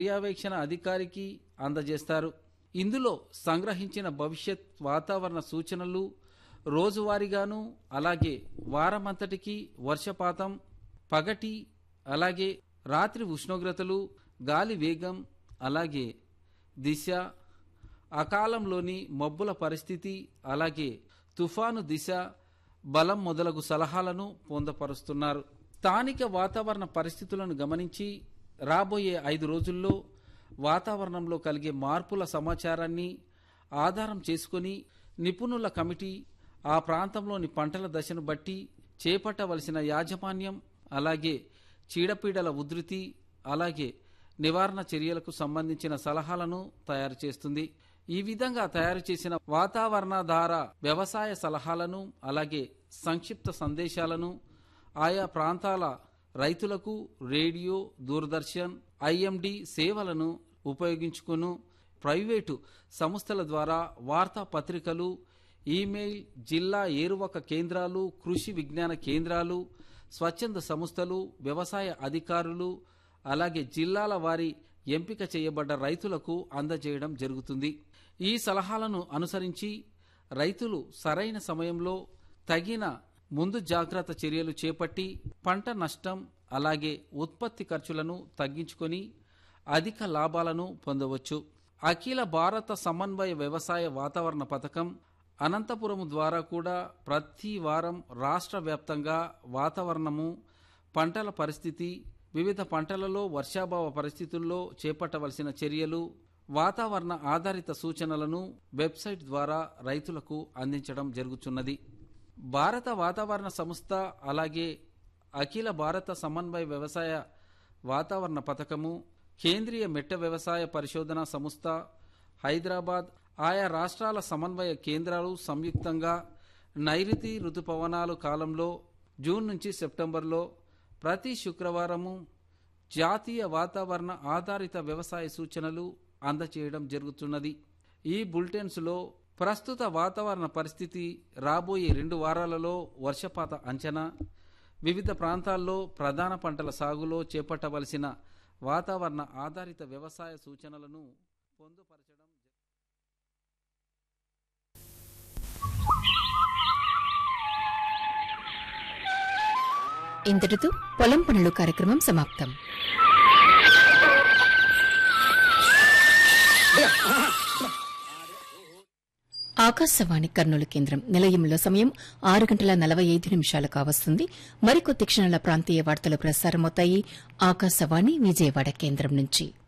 పర్యవేక్షణ అధికారికి అందజేస్తారు ఇందులో సంగ్రహించిన భవిష్యత్ వాతావరణ సూచనలు రోజువారీగాను అలాగే వారమంతటికి వర్షపాతం పగటి అలాగే రాత్రి ఉష్ణోగ్రతలు గాలి వేగం అలాగే దిశ అకాలంలోని మబ్బుల పరిస్థితి అలాగే తుఫాను దిశ బలం మొదలగు సలహాలను పొందపరుస్తున్నారు స్థానిక వాతావరణ పరిస్థితులను గమనించి రాబోయే ఐదు రోజుల్లో వాతావరణంలో కలిగే మార్పుల సమాచారాన్ని ఆధారం చేసుకొని నిపుణుల కమిటీ ఆ ప్రాంతంలోని పంటల దశను బట్టి చేపట్టవలసిన యాజమాన్యం అలాగే చీడపీడల ఉధృతి అలాగే నివారణ చర్యలకు సంబంధించిన సలహాలను తయారు చేస్తుంది ఈ విధంగా తయారు చేసిన వాతావరణాధార వ్యవసాయ సలహాలను అలాగే సంక్షిప్త సందేశాలను ఆయా ప్రాంతాల రైతులకు రేడియో దూరదర్శన్ ఐఎండి సేవలను ఉపయోగించుకును ప్రైవేటు సంస్థల ద్వారా వార్తాపత్రికలు ఈమెయిల్ జిల్లా ఏరువక కేంద్రాలు కృషి విజ్ఞాన కేంద్రాలు స్వచ్ఛంద సంస్థలు వ్యవసాయ అధికారులు అలాగే జిల్లాల వారి ఎంపిక చేయబడ్డ రైతులకు అందజేయడం జరుగుతుంది ఈ సలహాలను అనుసరించి రైతులు సరైన సమయంలో తగిన ముందు జాగ్రత్త చర్యలు చేపట్టి పంట నష్టం అలాగే ఉత్పత్తి ఖర్చులను తగ్గించుకొని అధిక లాభాలను పొందవచ్చు అఖిల భారత సమన్వయ వ్యవసాయ వాతావరణ పథకం అనంతపురం ద్వారా కూడా ప్రతి వారం రాష్ట్ర వ్యాప్తంగా వాతావరణము పంటల పరిస్థితి వివిధ పంటలలో వర్షాభావ పరిస్థితుల్లో చేపట్టవలసిన చర్యలు వాతావరణ ఆధారిత సూచనలను వెబ్సైట్ ద్వారా రైతులకు అందించడం జరుగుతున్నది భారత వాతావరణ సంస్థ అలాగే అఖిల భారత సమన్వయ వ్యవసాయ వాతావరణ పథకము కేంద్రీయ మెట్ట వ్యవసాయ పరిశోధన సంస్థ హైదరాబాద్ ఆయా రాష్ట్రాల సమన్వయ కేంద్రాలు సంయుక్తంగా నైరుతి ఋతుపవనాలు కాలంలో జూన్ నుంచి సెప్టెంబర్లో ప్రతి శుక్రవారము జాతీయ వాతావరణ ఆధారిత వ్యవసాయ సూచనలు అందచేయడం జరుగుతున్నది ఈ బులెటిన్స్లో ప్రస్తుత వాతావరణ పరిస్థితి రాబోయే రెండు వారాలలో వర్షపాత అంచనా వివిధ ప్రాంతాల్లో ప్రధాన పంటల సాగులో చేపట్టవలసిన వాతావరణ ఆధారిత వ్యవసాయ సూచనలను పొందుపరచడం ఇంతటితో పొలం పనులు కార్యక్రమం సమాప్తం ఆకాశవాణి కర్నూలు కేంద్రం నిలయంలో సమయం ఆరు గంటల నలభై ఐదు నిమిషాలు కావస్తుంది మరికొద్ది క్షణాల ప్రాంతీయ వార్తలు ప్రసారమవుతాయి ఆకాశవాణి విజయవాడ కేంద్రం నుంచి